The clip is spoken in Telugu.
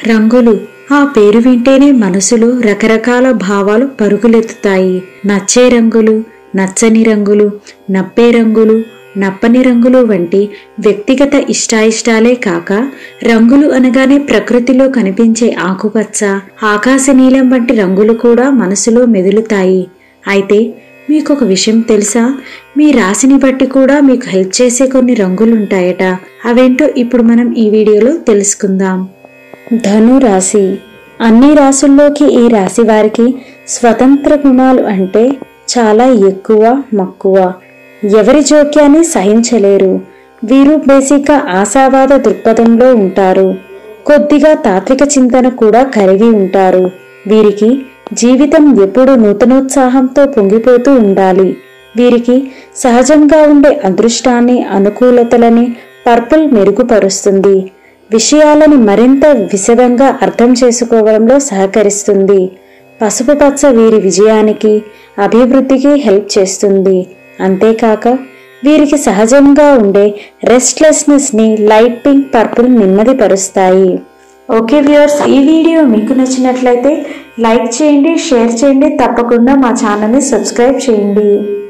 రంగులు ఆ పేరు వింటేనే మనసులో రకరకాల భావాలు పరుగులెత్తుతాయి నచ్చే రంగులు నచ్చని రంగులు నప్పే రంగులు నప్పని రంగులు వంటి వ్యక్తిగత ఇష్టాయిష్టాలే కాక రంగులు అనగానే ప్రకృతిలో కనిపించే ఆకుపచ్చ ఆకాశ నీలం వంటి రంగులు కూడా మనసులో మెదులుతాయి అయితే మీకు ఒక విషయం తెలుసా మీ రాశిని బట్టి కూడా మీకు హెల్ప్ చేసే కొన్ని రంగులుంటాయట అవేంటో ఇప్పుడు మనం ఈ వీడియోలో తెలుసుకుందాం ధను రాశి అన్ని రాసుల్లోకి ఈ రాశి వారికి స్వతంత్ర గుణాలు అంటే చాలా ఎక్కువ మక్కువ ఎవరి జోక్యాన్ని సహించలేరు వీరు బేసిక్గా ఆశావాద దృక్పథంలో ఉంటారు కొద్దిగా తాత్విక చింతన కూడా కలిగి ఉంటారు వీరికి జీవితం ఎప్పుడూ నూతనోత్సాహంతో పొంగిపోతూ ఉండాలి వీరికి సహజంగా ఉండే అదృష్టాన్ని అనుకూలతలని పర్పుల్ మెరుగుపరుస్తుంది విషయాలను మరింత విశదంగా అర్థం చేసుకోవడంలో సహకరిస్తుంది పసుపు పచ్చ వీరి విజయానికి అభివృద్ధికి హెల్ప్ చేస్తుంది అంతేకాక వీరికి సహజంగా ఉండే రెస్ట్లెస్నెస్ని లైట్ పింక్ పర్పుల్ నెమ్మదిపరుస్తాయి ఓకే వ్యూవర్స్ ఈ వీడియో మీకు నచ్చినట్లయితే లైక్ చేయండి షేర్ చేయండి తప్పకుండా మా ఛానల్ని సబ్స్క్రైబ్ చేయండి